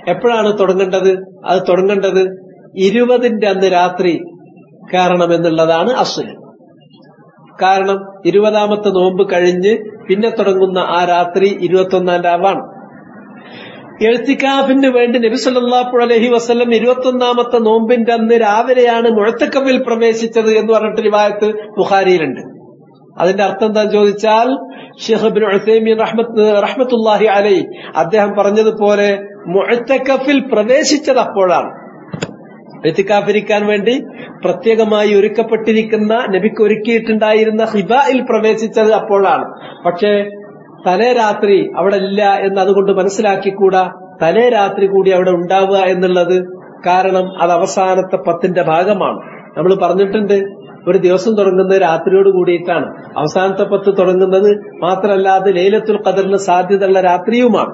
എപ്പോഴാണ് തുടങ്ങേണ്ടത് അത് തുടങ്ങേണ്ടത് ഇരുപതിന്റെ അന്ന് രാത്രി കയറണമെന്നുള്ളതാണ് അസുൽ കാരണം ഇരുപതാമത്തെ നോമ്പ് കഴിഞ്ഞ് പിന്നെ തുടങ്ങുന്ന ആ രാത്രി ഇരുപത്തൊന്നാം രാവാണ് എഴുത്തിക്കാഫിന് വേണ്ടി നബി സല്ലല്ലാഹു അലൈഹി വസല്ലം ഇരുപത്തൊന്നാമത്തെ നോമ്പിന്റെ അന്ന് രാവിലെയാണ് മുഴത്തക്കവിൽ പ്രവേശിച്ചത് എന്ന് പറഞ്ഞിട്ട് റിവായത്ത് ബുഖാരിയിലുണ്ട് അതിന്റെ അർത്ഥം എന്താ ചോദിച്ചാൽ ഷെയ്ഖ് ബിൻ ഉസൈമീൻ റഹ്മത്ത് റഹ്മത്തുല്ലാഹി അലൈ അദ്ദേഹം പറഞ്ഞതുപോലെ മുഴത്തക്കഫിൽ പ്രവേശിച്ചത് അപ്പോഴാണ് എത്തിക്കാഫിരിക്കാൻ വേണ്ടി പ്രത്യേകമായി ഒരുക്കപ്പെട്ടിരിക്കുന്ന നബിക്ക് ഒരുക്കിയിട്ടുണ്ടായിരുന്ന ഹിബയിൽ പ്രവേശിച്ചത് അപ്പോഴാണ് പക്ഷേ തലേ രാത്രി അവിടെ ഇല്ല എന്ന് അതുകൊണ്ട് മനസ്സിലാക്കിക്കൂടാ തലേ രാത്രി കൂടി അവിടെ ഉണ്ടാവുക എന്നുള്ളത് കാരണം അത് അവസാനത്തെ പത്തിന്റെ ഭാഗമാണ് നമ്മൾ പറഞ്ഞിട്ടുണ്ട് ഒരു ദിവസം തുടങ്ങുന്നത് രാത്രിയോട് കൂടിയിട്ടാണ് അവസാനത്തെ പത്ത് തുടങ്ങുന്നത് മാത്രമല്ല അത് ലൈലത്തുൽ ഖദറിന് സാധ്യതയുള്ള രാത്രിയുമാണ്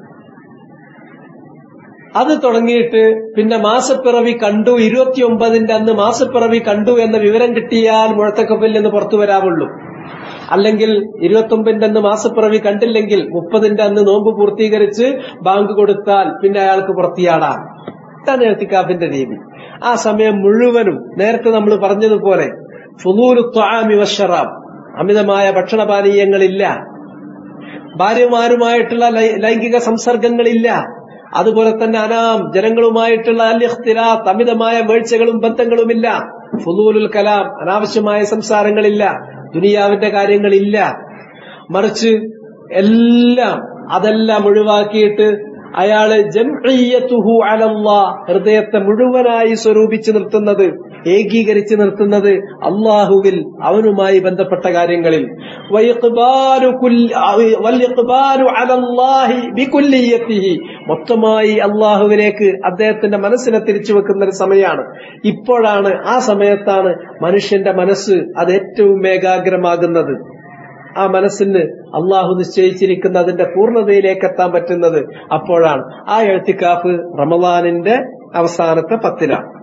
അത് തുടങ്ങിയിട്ട് പിന്നെ മാസപ്പിറവി കണ്ടു ഇരുപത്തിയൊമ്പതിന്റെ അന്ന് മാസപ്പിറവി കണ്ടു എന്ന വിവരം കിട്ടിയാൽ മുഴത്തക്കപ്പിൽ നിന്ന് പുറത്തു വരാവുള്ളൂ അല്ലെങ്കിൽ ഇരുപത്തൊമ്പതിന്റെ അന്ന് മാസപ്പിറവി കണ്ടില്ലെങ്കിൽ മുപ്പതിന്റെ അന്ന് നോമ്പ് പൂർത്തീകരിച്ച് ബാങ്ക് കൊടുത്താൽ പിന്നെ അയാൾക്ക് പുറത്തിയാടാം ഇതാണ് എഴുത്തിക്കാഫിന്റെ രീതി ആ സമയം മുഴുവനും നേരത്തെ നമ്മൾ പറഞ്ഞതുപോലെ ഫുലൂരു ത്വാമി വഷറാം അമിതമായ ഭക്ഷണപാനീയങ്ങളില്ല ഭാര്യമാരുമായിട്ടുള്ള ലൈ- ലൈംഗിക സംസർഗങ്ങളില്ല അതുപോലെ തന്നെ അനാം ജനങ്ങളുമായിട്ടുള്ള അല്യഖ്തിലാത്ത് അമിതമായ വീഴ്ചകളും ബന്ധങ്ങളുമില്ല ഫുലൂലുൽ കലാം അനാവശ്യമായ സംസാരങ്ങളില്ല ദുനിയാവിന്റെ കാര്യങ്ങളില്ല മറിച്ച് എല്ലാം അതെല്ലാം ഒഴിവാക്കിയിട്ട് അയാള് ജംഇയ്യത്തുഹു അലല്ലാ ഹൃദയത്തെ മുഴുവനായി സ്വരൂപിച്ചു നിർത്തുന്നത് ഏകീകരിച്ചു നിർത്തുന്നത് അള്ളാഹുവിൽ അവനുമായി ബന്ധപ്പെട്ട കാര്യങ്ങളിൽ വയിഖ്ബാലു കുൽ- വൽഇഖ്ബാലു അലല്ലാഹി ബികുല്ലിയ്യത്തിഹി. മൊത്തമായി അള്ളാഹുവിലേക്ക് അദ്ദേഹത്തിന്റെ മനസ്സിനെ തിരിച്ചു വെക്കുന്ന ഒരു സമയമാണ് ഇപ്പോഴാണ് ആ സമയത്താണ് മനുഷ്യന്റെ മനസ്സ് അത് ഏറ്റവും ഏകാഗ്രമാകുന്നത് ആ മനസ്സിന് അള്ളാഹു നിശ്ചയിച്ചിരിക്കുന്ന അതിന്റെ പൂർണ്ണതയിലേക്ക് എത്താൻ പറ്റുന്നത് അപ്പോഴാണ് ആ എഴുത്തിക്കാഫ് റമദാനിന്റെ അവസാനത്തെ പത്തിലാണ്